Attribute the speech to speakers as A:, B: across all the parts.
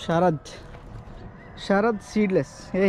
A: Sharad Sharad seedless ఏ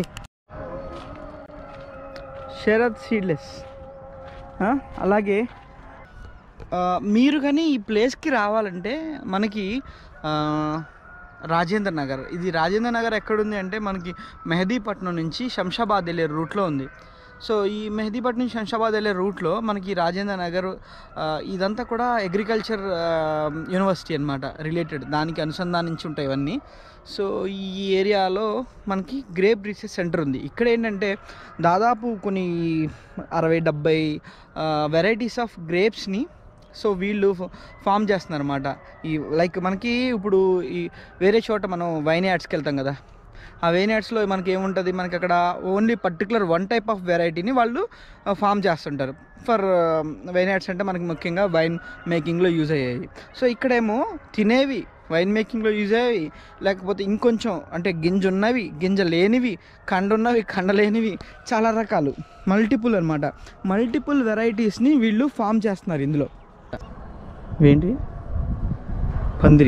A: Sharad seedless అలాగే ఆ, మీరు కానీ ఈ ప్లేస్కి రావాలంటే మనకి ఆ, రాజేంద్ర నగర్ ఇది రాజేంద్ర నగర్ ఎక్కడుంది అంటే మనకి మెహదీపట్నం నుంచి శంషాబాద్ వెళ్ళే రూట్లో ఉంది సో ఈ మెహదీపట్నం నుంచి శంషాబాద్ వెళ్ళే రూట్లో మనకి రాజేంద్ర నగర్ ఆ, ఇదంతా కూడా అగ్రికల్చర్ యూనివర్సిటీ అనమాట రిలేటెడ్ దానికి అనుసంధానించి ఉంటాయి ఇవన్నీ సో ఈ ఏరియాలో మనకి గ్రేప్ రీసెర్చ్ సెంటర్ ఉంది ఇక్కడ ఏంటంటే దాదాపు కొన్ని అరవై డెబ్బై వెరైటీస్ ఆఫ్ గ్రేప్స్ని సో వీళ్ళు ఫామ్ చేస్తున్నారు అనమాట ఈ లైక్ మనకి ఇప్పుడు ఈ వేరే చోట మనం వైన్ యాడ్స్కి వెళ్తాం కదా ఆ వైన్ యాడ్స్లో మనకి ఏముంటుంది మనకి అక్కడ only particular one type of వెరైటీని వాళ్ళు ఫామ్ చేస్తుంటారు ఫర్ వైన్ యాడ్స్ అంటే మనకి ముఖ్యంగా వైన్ మేకింగ్లో యూజ్ అయ్యాయి సో ఇక్కడేమో తినేవి వైన్ మేకింగ్లో యూజ్ అయ్యేవి లేకపోతే ఇంకొంచెం అంటే గింజ ఉన్నవి గింజ లేనివి కండ ఉన్నవి కండ లేనివి చాలా రకాలు మల్టిపుల్ అనమాట మల్టిపుల్ వెరైటీస్ని వీళ్ళు ఫామ్ చేస్తున్నారు ఇందులో ఏంటి పందిరి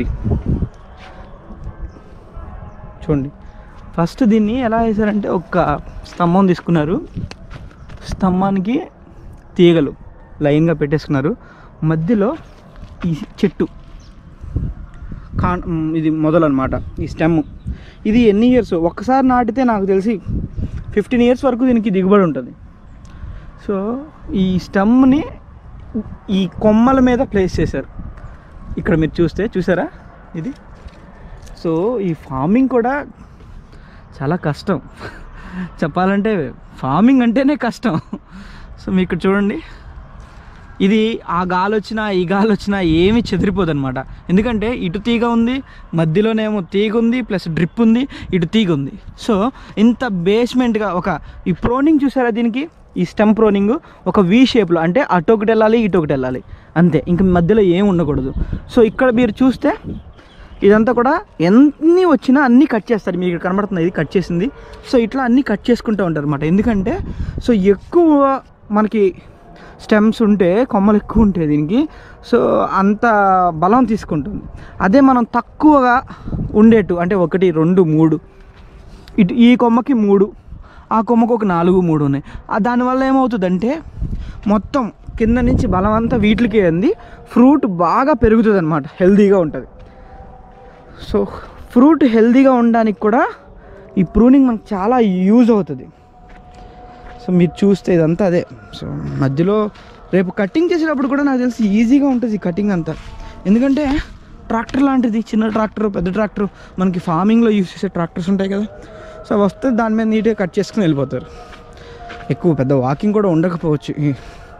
A: చూడండి ఫస్ట్ దీన్ని ఎలా వేశారంటే ఒక స్తంభం తీసుకున్నారు స్తంభానికి తీగలు లైన్గా పెట్టేసుకున్నారు మధ్యలో ఈ చెట్టు కా మ్, ఇది మొదలు అనమాట ఈ స్టెమ్ ఇది ఎన్ని ఇయర్స్ ఒక్కసారి నాటితే నాకు తెలిసి ఫిఫ్టీన్ ఇయర్స్ వరకు దీనికి దిగుబడి ఉంటుంది సో ఈ స్టెమ్ని ఈ కొమ్మల మీద ప్లేస్ చేశారు ఇక్కడ మీరు చూస్తే చూసారా ఇది సో ఈ ఫార్మింగ్ కూడా చాలా కష్టం చెప్పాలంటే ఫార్మింగ్ అంటేనే కష్టం సో మీకు ఇక్కడ చూడండి ఇది ఆ గాలి వచ్చినా ఈ గాలి వచ్చినా ఏమీ చెదిరిపోదు అనమాట ఎందుకంటే ఇటు తీగ ఉంది మధ్యలోనేమో తీగ ఉంది ప్లస్ డ్రిప్ ఉంది ఇటు తీగ ఉంది సో ఇంత బేస్మెంట్గా ఒక ఈ ప్రోనింగ్ చూసారా దీనికి ఈ స్టెమ్ ప్రోనింగ్ ఒక వి షేప్లో అంటే అటు ఒకటి వెళ్ళాలి ఇటు ఒకటి వెళ్ళాలి అంతే ఇంక మధ్యలో ఏం ఉండకూడదు సో ఇక్కడ మీరు చూస్తే ఇదంతా కూడా ఎన్ని వచ్చినా అన్నీ కట్ చేస్తారు మీకు ఇక్కడ కనబడుతుంది ఇది కట్ చేసింది సో ఇట్లా అన్నీ కట్ చేసుకుంటూ ఉంటారు అనమాట ఎందుకంటే సో ఎక్కువ మనకి స్టెమ్స్ ఉంటే కొమ్మలు ఎక్కువ ఉంటాయి దీనికి సో అంత బలం తీసుకుంటుంది అదే మనం తక్కువగా ఉండేట్టు అంటే ఒకటి రెండు మూడు ఇటు ఈ కొమ్మకి మూడు ఆ కొమ్మకు ఒక నాలుగు మూడు ఉన్నాయి ఆ దానివల్ల ఏమవుతుందంటే మొత్తం కింద నుంచి బలం అంతా వీటికి అంది ఫ్రూట్ బాగా పెరుగుతుంది అనమాట హెల్తీగా ఉంటుంది సో ఫ్రూట్ హెల్తీగా ఉండడానికి కూడా ఈ ప్రూనింగ్ మనకు చాలా యూజ్ అవుతుంది సో మీరు చూస్తే ఇదంతా అదే సో మధ్యలో రేపు కటింగ్ చేసేటప్పుడు కూడా నాకు తెలిసి ఈజీగా ఉంటుంది ఈ కటింగ్ అంతా ఎందుకంటే ట్రాక్టర్ లాంటిది చిన్న ట్రాక్టర్ పెద్ద ట్రాక్టర్ మనకి ఫార్మింగ్లో యూజ్ చేసే ట్రాక్టర్స్ ఉంటాయి కదా సో అవి వస్తే దాని మీద నీట్గా కట్ చేసుకుని వెళ్ళిపోతారు ఎక్కువ పెద్ద వాకింగ్ కూడా ఉండకపోవచ్చు ఈ-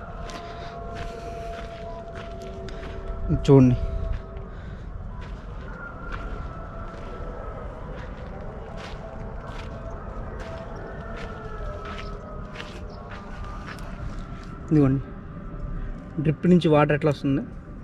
A: చూడండి ఇదిగోండి డ్రిప్ నుంచి వాటర్ ఎట్లా వస్తుంది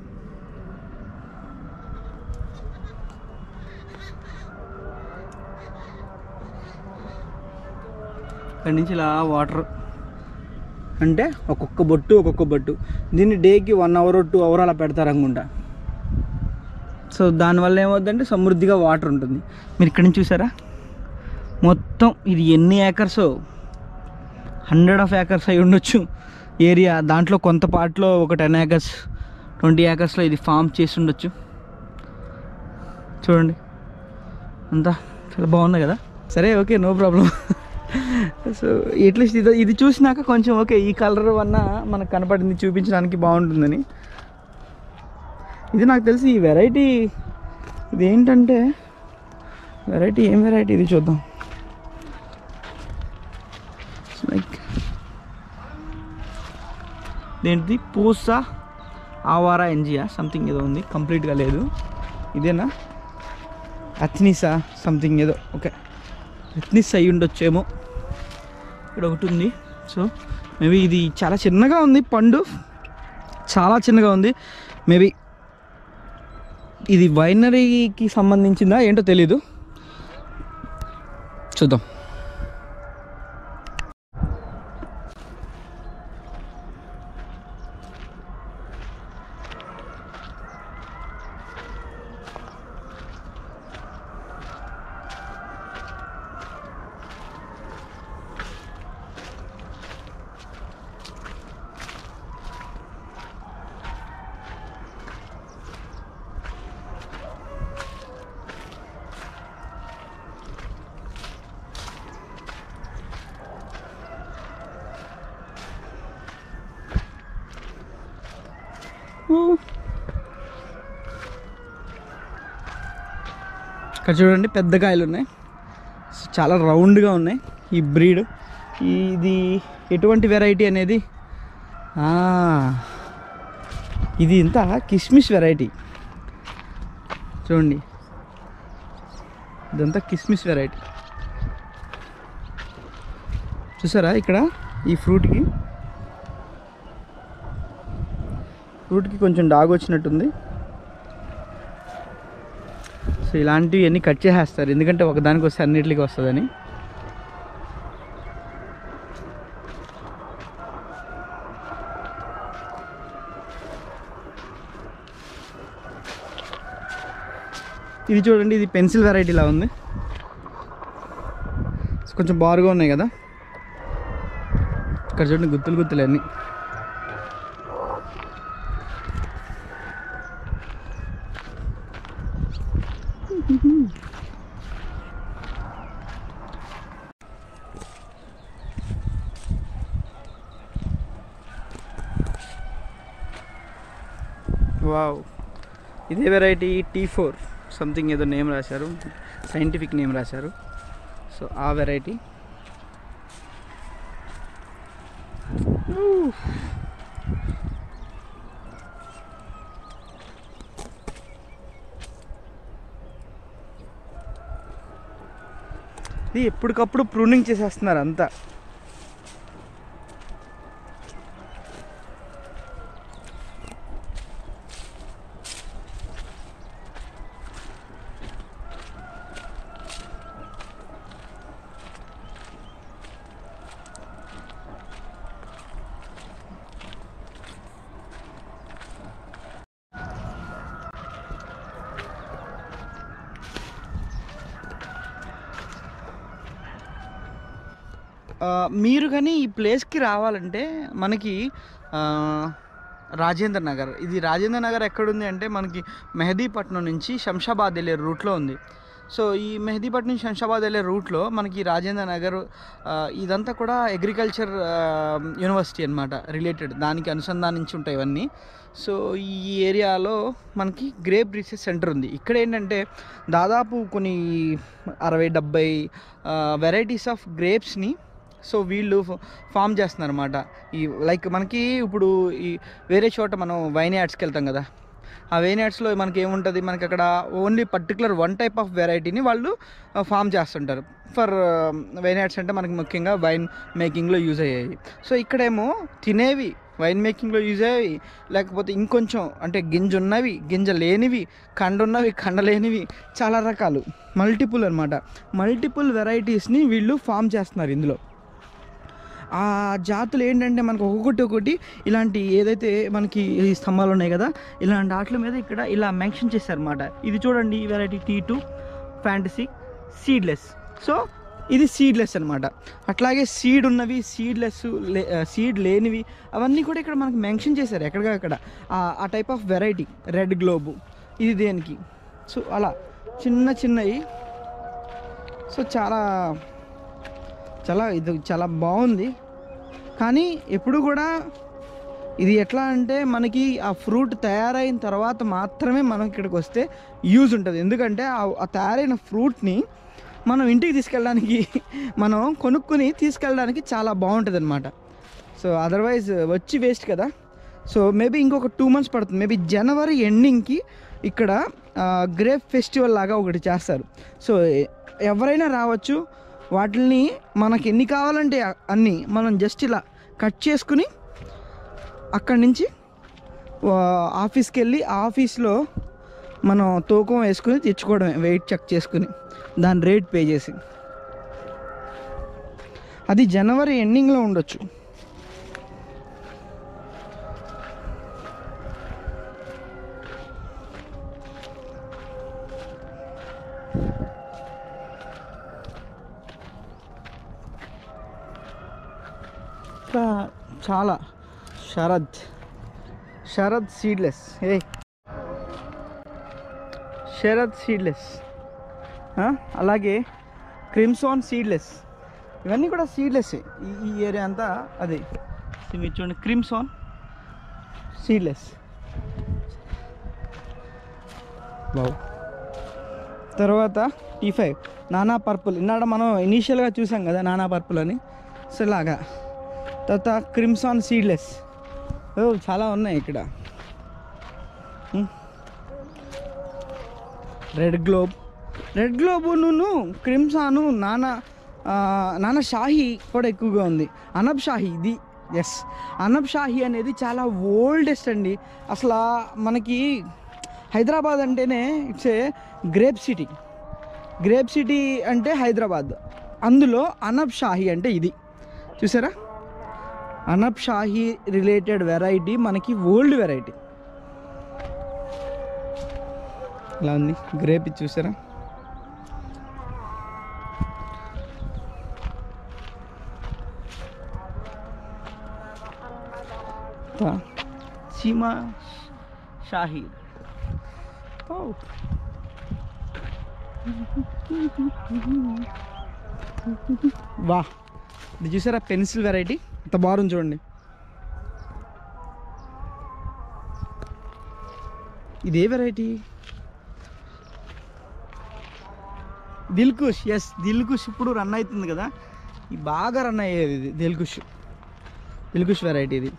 A: అక్కడి నుంచి ఇలా వాటర్ అంటే ఒక్కొక్క బొట్టు ఒక్కొక్క బొట్టు దీన్ని డేకి వన్ అవర్ టూ అవర్ అలా పెడతారు అనుకుంటా సో దానివల్ల ఏమవుతుందంటే సమృద్ధిగా వాటర్ ఉంటుంది మీరు ఇక్కడ నుంచి చూసారా మొత్తం ఇది ఎన్ని ఏకర్స్ హండ్రెడ్ ఆఫ్ ఏకర్స్ అయి ఉండొచ్చు ఏరియా దాంట్లో కొంత పార్ట్లో ఒక టెన్ ఏకర్స్ ట్వంటీ ఏకర్స్లో ఇది ఫామ్ చేసి ఉండొచ్చు చూడండి అంతా చాలా బాగుంది కదా సరే okay no problem so at least ఇది ఇది చూసినాక కొంచెం ఓకే ఈ కలర్ వల్ల మనకు కనపడింది చూపించడానికి బాగుంటుందని ఇది నాకు తెలిసి ఈ వెరైటీ ఇది ఏంటంటే వెరైటీ ఏం వెరైటీ ఇది చూద్దాం లైక్ దేంటిది పూసా ఆవారా ఎన్జియా సంథింగ్ ఏదో ఉంది కంప్లీట్గా లేదు ఇదేనా అథ్నిసా సంథింగ్ ఏదో ఓకే అథ్నిస్ అయి ఉండొచ్చేమో ఇక్కడ ఒకటి ఉంది సో మేబీ ఇది చాలా చిన్నగా ఉంది పండు చాలా చిన్నగా ఉంది మేబీ ఇది వైనరీకి సంబంధించిందా ఏంటో తెలీదు చూద్దాం ఇక్కడ చూడండి పెద్ద కాయలు ఉన్నాయి చాలా రౌండ్గా ఉన్నాయి ఈ బ్రీడ్ ఇది ఎటువంటి వెరైటీ అనేది ఆ, ఇది ఇంత కిస్మిస్ వెరైటీ చూడండి ఇదంతా కిస్మిస్ వెరైటీ చూసారా ఇక్కడ ఈ ఫ్రూట్కి ఫ్రూట్కి కొంచెం డాగ్ వచ్చినట్టుంది సో ఇలాంటివి అన్నీ కట్ చేసేస్తారు ఎందుకంటే ఒకదానికి వస్తే అన్నిటికి వస్తుందని ఇది చూడండి ఇది పెన్సిల్ వెరైటీలా ఉంది సో కొంచెం బారుగా ఉన్నాయి కదా ఇక్కడ చూడండి గుత్తులు గుత్తులు అన్నీ వావ్ ఇదే వెరైటీ టీ ఫోర్ సంథింగ్ ఏదో నేమ్ రాశారు సైంటిఫిక్ నేమ్ రాశారు సో ఆ వెరైటీ ఇది ఎప్పటికప్పుడు ప్రూనింగ్ చేసేస్తున్నారు అంతా ఆ, మీరు కానీ ఈ ప్లేస్కి రావాలంటే మనకి ఆ, రాజేంద్ర నగర్ ఇది రాజేంద్ర నగర్ ఎక్కడుంది అంటే మనకి మెహదీపట్నం నుంచి శంషాబాద్ వెళ్ళే రూట్లో ఉంది సో ఈ మెహదీపట్నం నుంచి శంషాబాద్ వెళ్ళే రూట్లో మనకి రాజేంద్ర నగర్ ఆ, ఇదంతా కూడా అగ్రికల్చర్ యూనివర్సిటీ అన్నమాట రిలేటెడ్ దానికి అనుసంధానించి ఉంటాయి ఇవన్నీ సో ఈ ఏరియాలో మనకి గ్రేప్ రీసెర్చ్ సెంటర్ ఉంది ఇక్కడ ఏంటంటే దాదాపు కొన్ని అరవై డెబ్బై వెరైటీస్ ఆఫ్ గ్రేప్స్ని సో వీళ్ళు ఫామ్ చేస్తున్నారు అనమాట ఈ లైక్ మనకి ఇప్పుడు ఈ వేరే చోట మనం వైన్ యాడ్స్కి వెళ్తాం కదా ఆ వైన్ యాడ్స్లో మనకి ఏముంటుంది మనకి అక్కడ only particular one type of వెరైటీని వాళ్ళు ఫామ్ చేస్తుంటారు ఫర్ వైన్ యాడ్స్ అంటే మనకి ముఖ్యంగా వైన్ మేకింగ్లో యూజ్ అయ్యాయి సో ఇక్కడేమో తినేవి వైన్ మేకింగ్లో యూజ్ అయ్యేవి లేకపోతే ఇంకొంచెం అంటే గింజ ఉన్నవి గింజ లేనివి కండ ఉన్నవి కండ లేనివి చాలా రకాలు మల్టిపుల్ అనమాట మల్టిపుల్ వెరైటీస్ని వీళ్ళు ఫామ్ చేస్తున్నారు ఇందులో ఆ జాతులు ఏంటంటే మనకు ఒక్కొక్కటి ఒకటి ఇలాంటి ఏదైతే మనకి ఈ స్తంభాలు ఉన్నాయి కదా ఇలాంటి వాటి మీద ఇక్కడ ఇలా మెన్షన్ చేశారన్నమాట ఇది చూడండి ఈ variety T two fantasy seedless so ఇది సీడ్లెస్ అనమాట అట్లాగే సీడ్ ఉన్నవి సీడ్లెస్ సీడ్ లేనివి అవన్నీ కూడా ఇక్కడ మనకి మెన్షన్ చేశారు ఎక్కడిగా అక్కడ ఆ- ఆ type of variety red globe ఇది దేనికి సో అలా చిన్న చిన్నవి సో చాలా చాలా ఇది చాలా బాగుంది కానీ ఎప్పుడు కూడా ఇది ఎట్లా అంటే మనకి ఆ ఫ్రూట్ తయారైన తర్వాత మాత్రమే మనం ఇక్కడికి వస్తే యూజ్ ఉంటుంది ఎందుకంటే ఆ- ఆ తయారైన ఫ్రూట్ని మనం ఇంటికి తీసుకెళ్ళడానికి మనం కొనుక్కుని తీసుకెళ్ళడానికి చాలా బాగుంటుంది అనమాట సో అదర్వైజ్ వచ్చి వేస్ట్ కదా సో మేబీ ఇంకొక టూ మంత్స్ పడుతుంది మేబీ జనవరి ఎండింగ్కి ఇక్కడ గ్రేప్ ఫెస్టివల్ లాగా ఒకటి చేస్తారు సో ఎ- ఎవరైనా రావచ్చు వాటిని మనకి ఎన్ని కావాలంటే అ- అన్ని మనం జస్ట్ ఇలా కట్ చేసుకుని అక్కడి నుంచి వా- ఆఫీస్కి వెళ్ళి ఆఫీస్లో మనం తూకం వేసుకుని తెచ్చుకోవడమే వెయిట్ చెక్ చేసుకుని దాని రేట్ పే చేసి అది జనవరి ఎండింగ్లో ఉండొచ్చు ఇంకా చాలా శరద్ శరద్ సీడ్లెస్ ఏ శరద్ సీడ్లెస్ అలాగే క్రిమ్సాన్ సీడ్లెస్ ఇవన్నీ కూడా సీడ్లెస్ ఈ ఈ ఏరియా అంతా అదే ఇది మీరు చూడండి క్రిమ్సాన్ సీడ్లెస్ బావు తర్వాత టీ ఫైవ్ నానా పర్పుల్ ఇన్నాడ మనం ఇనీషియల్గా చూసాం కదా నానా పర్పుల్ అని సో ఇలాగా తర్వాత క్రిమ్సాన్ సీడ్లెస్ ఓ చాలా ఉన్నాయి ఇక్కడ రెడ్ గ్లోబ్ రెడ్ గ్లోబ్ నువ్వు క్రిమ్సాను నానా ఆ, నానా షాహీ కూడా ఎక్కువగా ఉంది అనబ్ షాహీ ఇది ఎస్ అనబ్ షాహీ అనేది చాలా ఓల్డెస్ట్ అండి అసలు మనకి హైదరాబాద్ అంటేనే it's a grape city grape city అంటే హైదరాబాద్ అందులో అనబ్ షాహీ అంటే ఇది చూసారా అనబ్ షాహీ రిలేటెడ్ వెరైటీ మనకి ఓల్డ్ వెరైటీ ఇలా ఉంది గ్రేప్ ఇది చూసారా తా- సీమా షాహీ ఓ వా ఇది చూసారా పెన్సిల్ వెరైటీ ఇంత బాగుంది చూడండి ఇదే వెరైటీ దిల్కుష్ ఎస్ దిల్కుష్ ఇప్పుడు రన్ అవుతుంది కదా ఇది బాగా రన్ అయ్యేది ఇది దిల్కుష్ దిల్కుష్ వెరైటీ ఇది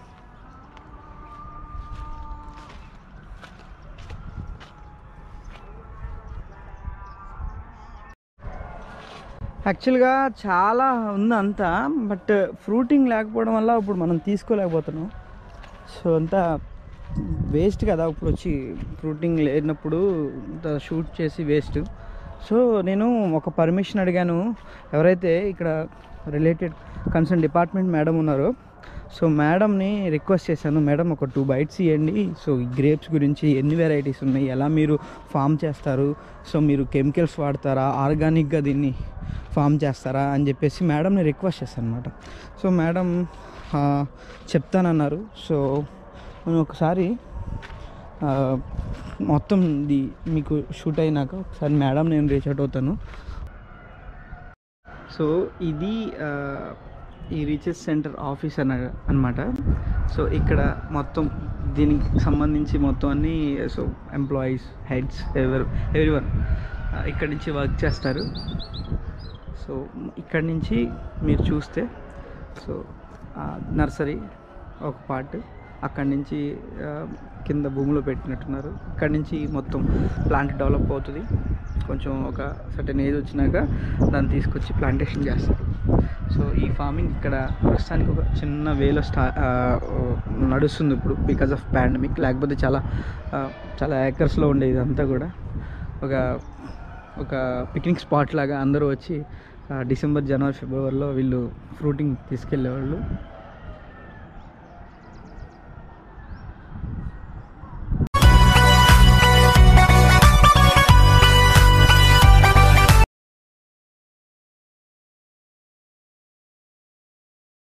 A: యాక్చువల్గా చాలా ఉంది అంతా బట్ ఫ్రూటింగ్ లేకపోవడం వల్ల ఇప్పుడు మనం తీసుకోలేకపోతున్నాం సో అంతా వేస్ట్ కదా ఇప్పుడు వచ్చి ఫ్రూటింగ్ లేనప్పుడు అంత షూట్ చేసి వేస్ట్ సో నేను ఒక పర్మిషన్ అడిగాను ఎవరైతే ఇక్కడ రిలేటెడ్ కన్సర్న్ డిపార్ట్మెంట్ మేడం ఉన్నారో సో మేడంని రిక్వెస్ట్ చేశాను మేడం ఒక టూ బైట్స్ ఇవ్వండి సో ఈ గ్రేప్స్ గురించి ఎన్ని వెరైటీస్ ఉన్నాయి ఎలా మీరు ఫామ్ చేస్తారు సో మీరు కెమికల్స్ వాడతారా ఆర్గానిక్గా దీన్ని ఫామ్ చేస్తారా అని చెప్పేసి మేడంని రిక్వెస్ట్ చేశాను అనమాట సో మేడం ఆ, చెప్తానన్నారు సో నేను ఒకసారి ఆ, మొత్తం ఇది మీకు షూట్ అయినాక ఒకసారి మేడం నేను రీచ్ అవుట్ అవుతాను సో ఇది ఆ, ఈ రీసెర్చ్ సెంటర్ ఆఫీస్ అన్న అనమాట సో ఇక్కడ మొత్తం దీనికి సంబంధించి మొత్తం అన్ని సో ఎంప్లాయీస్ హెడ్స్ ఎవరు ఎవ్రీ వన్ ఇక్కడి నుంచి వర్క్ చేస్తారు సో ఇక్కడి నుంచి మీరు చూస్తే సో నర్సరీ ఒక పార్ట్ అక్కడి నుంచి ఆ, కింద భూమిలో పెట్టినట్టున్నారు ఇక్కడి నుంచి మొత్తం ప్లాంట్ డెవలప్ అవుతుంది కొంచెం ఒక సర్టెన్ ఏజ్ వచ్చినాక దాన్ని తీసుకొచ్చి ప్లాంటేషన్ చేస్తారు సో ఈ ఫార్మింగ్ ఇక్కడ ప్రస్తుతానికి ఒక చిన్న వేలో స్టా ఆ, నడుస్తుంది ఇప్పుడు బికాజ్ ఆఫ్ పాండమిక్ లేకపోతే చాలా ఆ, చాలా ఏకర్స్లో ఉండేది ఇదంతా కూడా ఒక ఒక పిక్నిక్ స్పాట్ లాగా అందరూ వచ్చి ఆ, డిసెంబర్ జనవరి ఫిబ్రవరిలో వీళ్ళు ఫ్రూటింగ్ తీసుకెళ్ళేవాళ్ళు